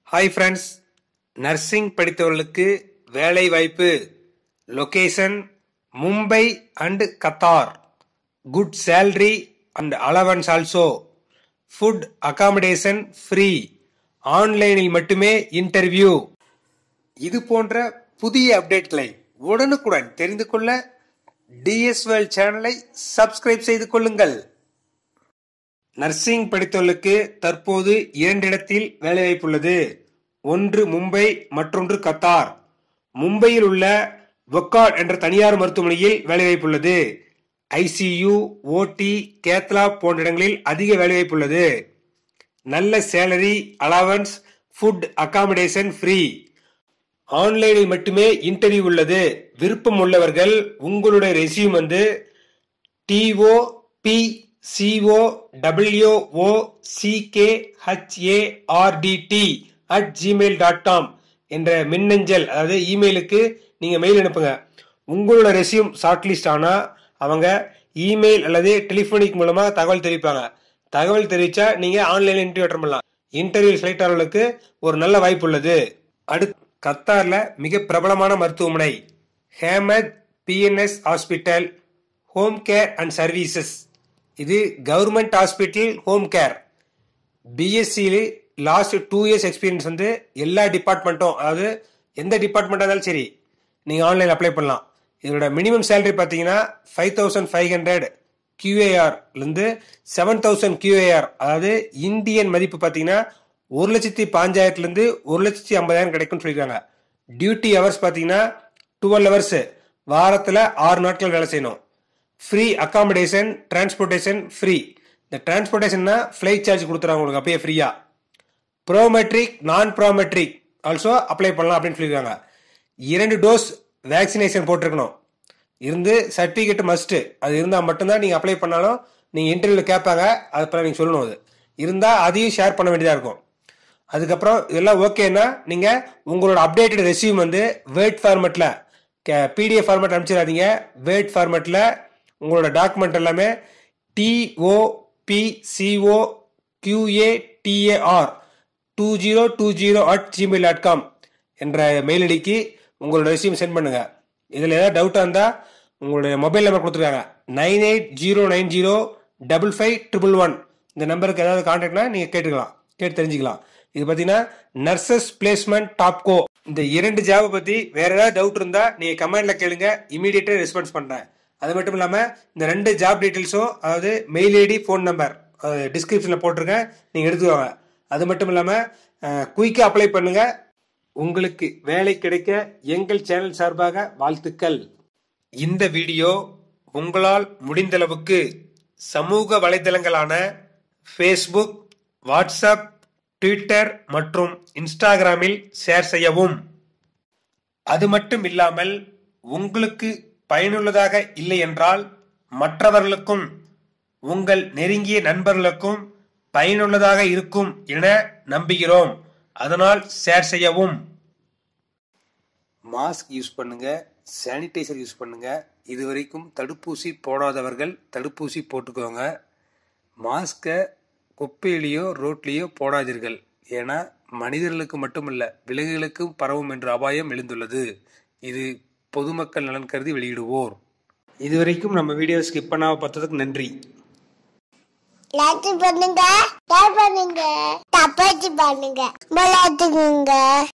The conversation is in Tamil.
ஹாய் ஃப்ரெண்ட்ஸ் நர்சிங் படித்தவர்களுக்கு வேலை வாய்ப்பு location Mumbai and Qatar good salary and allowance also food accommodation free ஆன்லைனில் மட்டுமே இன்டர்வியூ இது போன்ற புதிய அப்டேட்களை உடனுக்குடன் தெரிந்து கொள்ள டிஎஸ்எல் சேனலை சப்ஸ்கிரைப் செய்து கொள்ளுங்கள் நர்சிங் படித்தவர்களுக்கு தற்போது இரண்டிடத்தில் வேலைவாய்ப்பு உள்ளது ஒன்று மும்பை மற்றொன்று கத்தார் மும்பையில் உள்ள வொக்காட் என்ற தனியார் மருத்துவமனையில் வேலைவாய்ப்பு உள்ளது ஐசியு ஓடி கேத்லா போன்ற இடங்களில் அதிக வேலைவாய்ப்பு உள்ளது நல்ல salary allowance food accommodation free ஆன்லைனில் மட்டுமே இன்டர்வியூ உள்ளது விருப்பம் உள்ளவர்கள் உங்களுடைய ரெசியூம் வந்து T O P C O W O C K H A R T T at Gmail dot com என்ற மின்னஞ்சல் அதாவது இமெயிலுக்கு நீங்கள் மெயில் அனுப்புங்க உங்களோட ரெசியூம் ஷார்ட் லிஸ்ட் ஆனால் அவங்க இமெயில் அல்லது டெலிஃபோனிக் மூலமாக தகவல் தெரிவிப்பாங்க தகவல் தெரிவிச்சா நீங்கள் ஆன்லைனில் இன்டர்வியூ அட்டன் பண்ணலாம் இன்டர்வியூ செலக்ட் ஆகிறவங்களுக்கு ஒரு நல்ல வாய்ப்பு உள்ளது அடுத்து கத்தார்ல மிக பிரபலமான மருத்துவமனை Hamad BNS hospital home care and services இது கவர்மெண்ட் ஹாஸ்பிட்டல் ஹோம் கேர் பிஎஸ்சியில் லாஸ்ட் டூ இயர்ஸ் எக்ஸ்பீரியன்ஸ் வந்து எல்லா டிபார்ட்மெண்ட்டும் அதாவது எந்த டிபார்ட்மெண்ட்டாக இருந்தாலும் சரி நீங்கள் ஆன்லைன் அப்ளை பண்ணலாம் இதோட மினிமம் சேலரி பார்த்தீங்கன்னா ஃபைவ் தௌசண்ட் ஃபைவ் ஹண்ட்ரட் கியூஏஆர்லேருந்து செவன் தௌசண்ட் கியூஏஆர் அதாவது இந்தியன் மதிப்பு பார்த்தீங்கன்னா ஒரு லட்சத்தி பாஞ்சாயிரத்துலேருந்து ஒரு லட்சத்தி ஐம்பதாயிரம் கிடைக்கும்னு சொல்லியிருக்காங்க டியூட்டி ஹவர்ஸ் பார்த்தீங்கன்னா டுவெல் ஹவர்ஸ் வாரத்தில் ஆறு நாட்கள் வேலை செய்யணும் ஃப்ரீ அகாமடேஷன் டிரான்ஸ்போர்ட்டேஷன் ஃப்ரீ இந்த டிரான்ஸ்போர்ட்டேஷன்னா ஃப்ளைட் சார்ஜ் கொடுத்துறாங்க உங்களுக்கு அப்பயே ஃப்ரீயாக ப்ரோமெட்ரிக் நான் ப்ரோமெட்ரிக் ஆல்சோ அப்ளை பண்ணலாம் அப்படின்னு சொல்லியிருக்காங்க இரண்டு டோஸ் வேக்சினேஷன் போட்டிருக்கணும் இருந்து சர்டிஃபிகேட் மஸ்ட்டு அது இருந்தால் மட்டும்தான் நீங்கள் அப்ளை பண்ணாலும் நீங்கள் இன்டர்வியூவில் கேட்பாங்க அது அப்புறம் நீங்கள் சொல்லணும் அது இருந்தால் அதையும் ஷேர் பண்ண வேண்டியதாக இருக்கும் அதுக்கப்புறம் இதெல்லாம் ஓகேன்னா நீங்கள் உங்களோட அப்டேட்டட் ரெசியூம் வந்து வேர்ட் ஃபார்மெட்டில் பிடிஎஃப் ஃபார்மெட் அனுப்பிச்சிடாதீங்க வேர்ட் ஃபார்மெட்டில் உங்களோட டாக்குமெண்ட் எல்லாமே T O P C O Q A T A R two zero two zero at Gmail dot com என்ற மெயில் ஐடிக்கு உங்களோட ரெசியூம் சென்ட் பண்ணுங்க இதில் ஏதாவது டவுட்டாக இருந்தால் உங்களுடைய மொபைல் நம்பர் கொடுத்துருக்காங்க nine eight zero nine zero double five triple one இந்த நம்பருக்கு ஏதாவது கான்டாக்ட்னா நீங்கள் கேட்டுக்கலாம் கேட்டு தெரிஞ்சுக்கலாம் இது பார்த்தீங்கன்னா நர்சஸ் பிளேஸ்மெண்ட் டாப்கோ இந்த இரண்டு ஜாபை பற்றி வேற ஏதாவது டவுட் இருந்தால் நீங்கள் கமெண்ட்ல கேளுங்க இமீடியட்டாக ரெஸ்பான்ஸ் பண்ணுறேன் அது மட்டும் இல்லாமல் இந்த ரெண்டு ஜாப் டீட்டெயில்ஸும் அதாவது மெயில் ஐடி ஃபோன் நம்பர் டிஸ்கிரிப்ஷனில் போட்டிருக்கேன் நீங்கள் எடுத்துக்கோங்க அது மட்டும் இல்லாமல் குயிக்காக அப்ளை பண்ணுங்க உங்களுக்கு வேலை கிடைக்க எங்கள் சேனல் சார்பாக வாழ்த்துக்கள் இந்த வீடியோ உங்களால் முடிந்தளவுக்கு சமூக வலைதளங்களான ஃபேஸ்புக் வாட்ஸ்அப் ட்விட்டர் மற்றும் இன்ஸ்டாகிராமில் ஷேர் செய்யவும் அது மட்டும் இல்லாமல் உங்களுக்கு பயனுள்ளதாக இல்லை என்றால் மற்றவர்களுக்கும் உங்கள் நெருங்கிய நண்பர்களுக்கும் பயனுள்ளதாக இருக்கும் என நம்புகிறோம் அதனால் ஷேர் செய்யவும் மாஸ்க் யூஸ் பண்ணுங்க சானிடைசர் யூஸ் பண்ணுங்க இது வரைக்கும் தடுப்பூசி போடாதவர்கள் தடுப்பூசி போட்டுக்கோங்க மாஸ்கை குப்பையிலேயோ ரோட்லேயோ போடாதீர்கள் ஏன்னா மனிதர்களுக்கு மட்டுமல்ல விலங்குகளுக்கும் பரவும் என்ற அபாயம் எழுந்துள்ளது இது பொதுமக்கள் நலன் கருதி வெளியிடுவோர் இதுவரைக்கும் நம்ம வீடியோ ஸ்கிப் பண்ணாம பார்த்ததுக்கு நன்றி லைக் பண்ணுங்க ஷேர் பண்ணுங்க தப்பாச்சு பண்ணுங்க விளையாட்டுக்குங்க